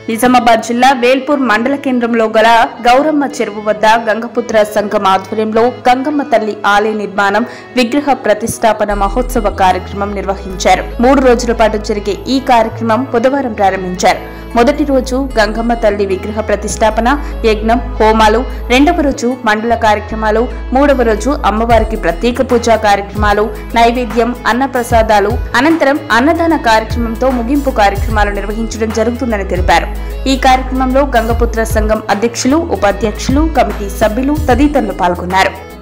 నిజామాబాద్ జిల్లా వేల్పూర్ మండల కేంద్రంలో గల గౌరమ్మ చెరువు వద్ద గంగపుత్ర సంఘం ఆధ్వర్యంలో గంగమ్మ తల్లి ఆలయ నిర్మాణం విగ్రహ ప్రతిష్టాపన మహోత్సవ కార్యక్రమం నిర్వహించారు మూడు రోజుల పాటు జరిగే ఈ కార్యక్రమం బుధవారం ప్రారంభించారు మొదటి రోజు గంగమ్మ తల్లి విగ్రహ ప్రతిష్టాపన యజ్ఞం హోమాలు రెండవ రోజు మండల కార్యక్రమాలు మూడవ రోజు అమ్మవారికి ప్రత్యేక పూజా కార్యక్రమాలు నైవేద్యం అన్నప్రసాదాలు అనంతరం అన్నదాన కార్యక్రమంతో ముగింపు కార్యక్రమాలు నిర్వహించడం జరుగుతుందని తెలిపారు ఈ కార్యక్రమంలో గంగపుత్ర సంఘం అధ్యక్షులు ఉపాధ్యక్షులు కమిటీ సభ్యులు తదితరులు పాల్గొన్నారు